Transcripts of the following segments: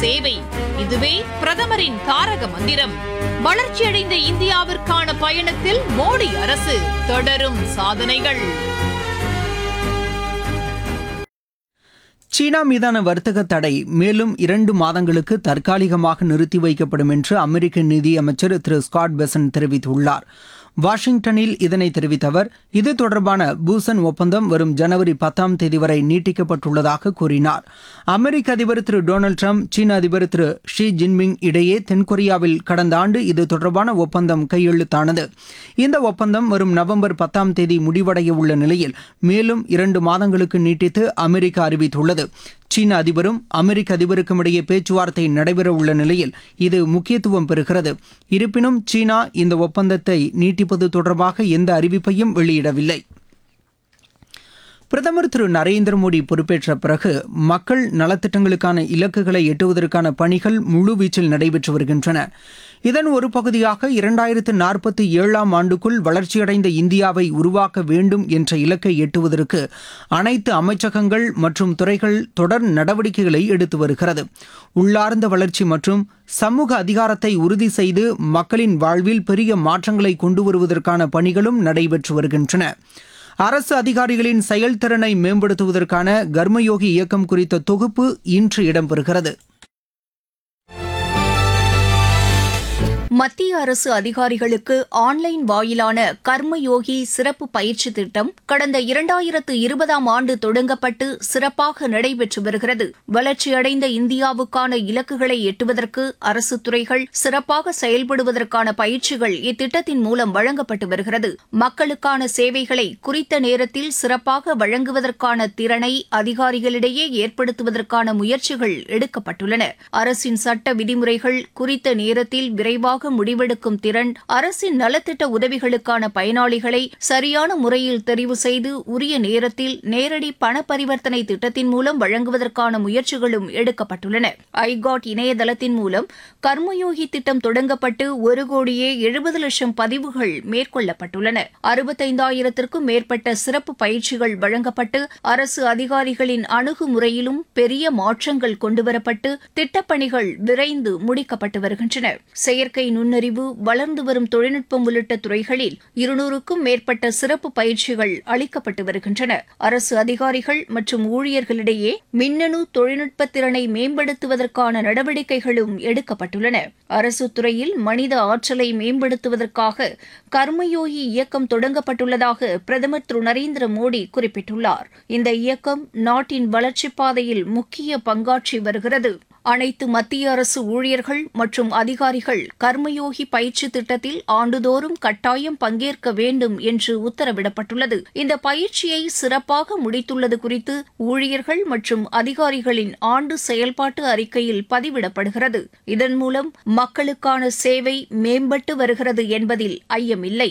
சேவை இதுவே பிரதமரின் தாரக மந்திரம் வளர்ச்சியடைந்த இந்தியாவிற்கான பயணத்தில் மோடி அரசு தொடரும் சாதனைகள் சீனா மீதான வர்த்தக தடை மேலும் இரண்டு மாதங்களுக்கு தற்காலிகமாக நிறுத்தி வைக்கப்படும் என்று அமெரிக்க நிதியமைச்சர் திரு ஸ்காட் பெசன் தெரிவித்துள்ளார் வாஷிங்டனில் இதனை தெரிவித்த அவர் இது தொடர்பான பூசன் ஒப்பந்தம் வரும் ஜனவரி பத்தாம் தேதி வரை நீட்டிக்கப்பட்டுள்ளதாக கூறினார் அமெரிக்க அதிபர் திரு டொனால்டு ட்ரம்ப் சீன அதிபர் திரு ஷி ஜின்பிங் இடையே தென்கொரியாவில் கடந்த ஆண்டு இது தொடர்பான ஒப்பந்தம் கையெழுத்தானது இந்த ஒப்பந்தம் வரும் நவம்பர் பத்தாம் தேதி முடிவடைய உள்ள நிலையில் மேலும் இரண்டு மாதங்களுக்கு நீட்டித்து அமெரிக்கா அறிவித்துள்ளது சீன அதிபரும் அமெரிக்க அதிபருக்கும் இடையே பேச்சுவார்த்தை நடைபெற உள்ள நிலையில் இது முக்கியத்துவம் பெறுகிறது இருப்பினும் சீனா இந்த ஒப்பந்தத்தை நீட்டிப்பது தொடர்பாக எந்த அறிவிப்பையும் வெளியிடவில்லை பிரதமர் திரு நரேந்திர மோடி பொறுப்பேற்ற பிறகு மக்கள் நலத்திட்டங்களுக்கான இலக்குகளை எட்டுவதற்கான பணிகள் முழுவீச்சில் நடைபெற்று வருகின்றன இதன் ஒரு பகுதியாக இரண்டாயிரத்து நாற்பத்தி ஏழாம் ஆண்டுக்குள் வளர்ச்சியடைந்த இந்தியாவை உருவாக்க வேண்டும் என்ற இலக்கை எட்டுவதற்கு அனைத்து அமைச்சகங்கள் மற்றும் துறைகள் தொடர் நடவடிக்கைகளை எடுத்து வருகிறது உள்ளார்ந்த வளர்ச்சி மற்றும் சமூக அதிகாரத்தை உறுதி செய்து மக்களின் வாழ்வில் பெரிய மாற்றங்களை கொண்டு வருவதற்கான பணிகளும் நடைபெற்று வருகின்றன அரசு அதிகாரிகளின் செயல்திறனை மேம்படுத்துவதற்கான கர்மயோகி இயக்கம் குறித்த தொகுப்பு இன்று இடம்பெறுகிறது மத்திய அரசு அதிகாரிகளுக்கு ஆன்லைன் வாயிலான கர்மயோகி சிறப்பு பயிற்சி திட்டம் கடந்த இரண்டாயிரத்து இருபதாம் ஆண்டு தொடங்கப்பட்டு சிறப்பாக நடைபெற்று வருகிறது வளர்ச்சியடைந்த இந்தியாவுக்கான இலக்குகளை எட்டுவதற்கு அரசு துறைகள் சிறப்பாக செயல்படுவதற்கான பயிற்சிகள் இத்திட்டத்தின் மூலம் வழங்கப்பட்டு வருகிறது மக்களுக்கான சேவைகளை குறித்த நேரத்தில் சிறப்பாக வழங்குவதற்கான திறனை அதிகாரிகளிடையே ஏற்படுத்துவதற்கான முயற்சிகள் எடுக்கப்பட்டுள்ளன அரசின் சட்ட விதிமுறைகள் குறித்த நேரத்தில் விரைவாக முடிவெடுக்கும் திறன் அரசின் நலத்திட்ட உதவிகளுக்கான பயனாளிகளை சரியான முறையில் தெரிவு செய்து உரிய நேரத்தில் நேரடி பண பரிவர்த்தனை திட்டத்தின் மூலம் வழங்குவதற்கான முயற்சிகளும் எடுக்கப்பட்டுள்ளன ஐகாட் இணையதளத்தின் மூலம் கர்மயோகி திட்டம் தொடங்கப்பட்டு ஒரு கோடியே எழுபது லட்சம் பதிவுகள் மேற்கொள்ளப்பட்டுள்ளன அறுபத்தைந்தாயிரத்திற்கும் மேற்பட்ட சிறப்பு பயிற்சிகள் வழங்கப்பட்டு அரசு அதிகாரிகளின் அணுகுமுறையிலும் பெரிய மாற்றங்கள் கொண்டுவரப்பட்டு திட்டப்பணிகள் விரைந்து முடிக்கப்பட்டு வருகின்றன செயற்கை நுண்ணறிவு வளர்ந்து வரும் தொழில்நுட்பம் உள்ளிட்ட துறைகளில் இருநூறுக்கும் மேற்பட்ட சிறப்பு பயிற்சிகள் அளிக்கப்பட்டு வருகின்றன அரசு அதிகாரிகள் மற்றும் ஊழியர்களிடையே மின்னணு தொழில்நுட்ப திறனை மேம்படுத்துவதற்கான நடவடிக்கைகளும் எடுக்கப்பட்டுள்ளன அரசு துறையில் மனித ஆற்றலை மேம்படுத்துவதற்காக கர்மயோகி இயக்கம் தொடங்கப்பட்டுள்ளதாக பிரதமர் திரு நரேந்திர மோடி குறிப்பிட்டுள்ளார் இந்த இயக்கம் நாட்டின் வளர்ச்சிப் பாதையில் முக்கிய பங்காற்றி வருகிறது அனைத்து மத்திய அரசு ஊழியர்கள் மற்றும் அதிகாரிகள் கர்மயோகி பயிற்சி திட்டத்தில் ஆண்டுதோறும் கட்டாயம் பங்கேற்க வேண்டும் என்று உத்தரவிடப்பட்டுள்ளது இந்த பயிற்சியை சிறப்பாக முடித்துள்ளது குறித்து ஊழியர்கள் மற்றும் அதிகாரிகளின் ஆண்டு செயல்பாட்டு அறிக்கையில் பதிவிடப்படுகிறது இதன் மூலம் மக்களுக்கான சேவை மேம்பட்டு வருகிறது என்பதில் ஐயமில்லை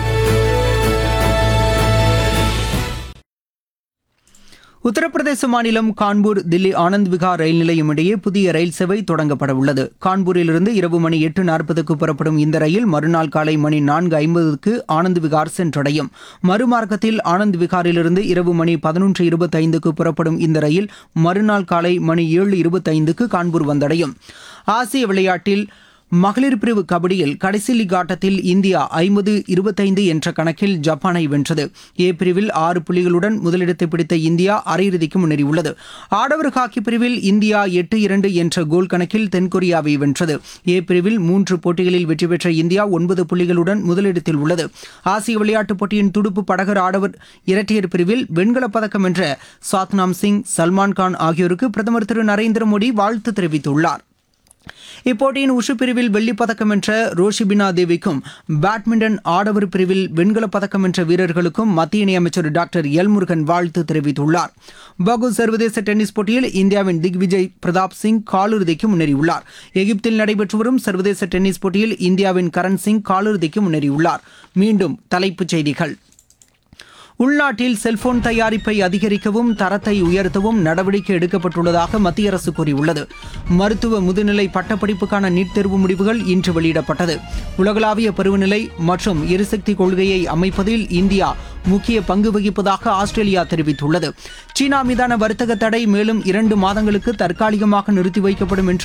உத்தரப்பிரதேச மாநிலம் கான்பூர் தில்லி ஆனந்த் விகார் ரயில் நிலையம் இடையே புதிய ரயில் சேவை தொடங்கப்பட உள்ளது கான்பூரிலிருந்து இரவு மணி எட்டு நாற்பதுக்கு புறப்படும் இந்த ரயில் மறுநாள் காலை மணி நான்கு ஐம்பதுக்கு ஆனந்த் விகார் சென்றடையும் மறுமார்க்கத்தில் ஆனந்த் விகாரிலிருந்து இரவு மணி பதினொன்று இருபத்தைந்துக்கு புறப்படும் இந்த ரயில் மறுநாள் காலை மணி ஏழு இருபத்தைந்துக்கு கான்பூர் வந்தடையும் ஆசிய விளையாட்டில் மகளிர் பிரிவு கபடியில் கடைசி லீக் ஆட்டத்தில் இந்தியா ஐம்பது இருபத்தைந்து என்ற கணக்கில் ஜப்பானை வென்றது ஏ பிரிவில் ஆறு புள்ளிகளுடன் முதலிடத்தை பிடித்த இந்தியா அரையிறுதிக்கு முன்னேறியுள்ளது ஆடவர் ஹாக்கி பிரிவில் இந்தியா எட்டு இரண்டு என்ற கோல் கணக்கில் தென்கொரியாவை வென்றது ஏ பிரிவில் மூன்று போட்டிகளில் வெற்றி பெற்ற இந்தியா ஒன்பது புள்ளிகளுடன் முதலிடத்தில் உள்ளது ஆசிய விளையாட்டுப் போட்டியின் துடுப்பு படகர் ஆடவர் இரட்டையர் பிரிவில் வெண்கலப் பதக்கம் வென்ற சாத்னாம் சிங் சல்மான் கான் ஆகியோருக்கு பிரதமர் திரு நரேந்திர மோடி வாழ்த்து தெரிவித்துள்ளார் இப்போட்டியின் உஷு பிரிவில் வெள்ளிப் பதக்கம் வென்ற ரோஷிபினா தேவிக்கும் பேட்மிண்டன் ஆடவர் பிரிவில் வெண்கலப் பதக்கம் வென்ற வீரர்களுக்கும் மத்திய இணையமைச்சர் டாக்டர் எல் முருகன் வாழ்த்து தெரிவித்துள்ளார் பகு சர்வதேச டென்னிஸ் போட்டியில் இந்தியாவின் திக்விஜய் பிரதாப் சிங் காலிறுதிக்கு முன்னேறியுள்ளார் எகிப்தில் நடைபெற்று வரும் சர்வதேச டென்னிஸ் போட்டியில் இந்தியாவின் கரண் சிங் காலிறுதிக்கு முன்னேறியுள்ளார் மீண்டும் தலைப்புச் செய்திகள் உள்நாட்டில் செல்போன் தயாரிப்பை அதிகரிக்கவும் தரத்தை உயர்த்தவும் நடவடிக்கை எடுக்கப்பட்டுள்ளதாக மத்திய அரசு கூறியுள்ளது மருத்துவ முதுநிலை பட்டப்படிப்புக்கான நீட் தேர்வு முடிவுகள் இன்று வெளியிடப்பட்டது உலகளாவிய பருவநிலை மற்றும் எரிசக்தி கொள்கையை அமைப்பதில் இந்தியா முக்கிய பங்கு வகிப்பதாக ஆஸ்திரேலியா தெரிவித்துள்ளது சீனா மீதான வர்த்தக தடை மேலும் இரண்டு மாதங்களுக்கு தற்காலிகமாக நிறுத்தி வைக்கப்படும் என்று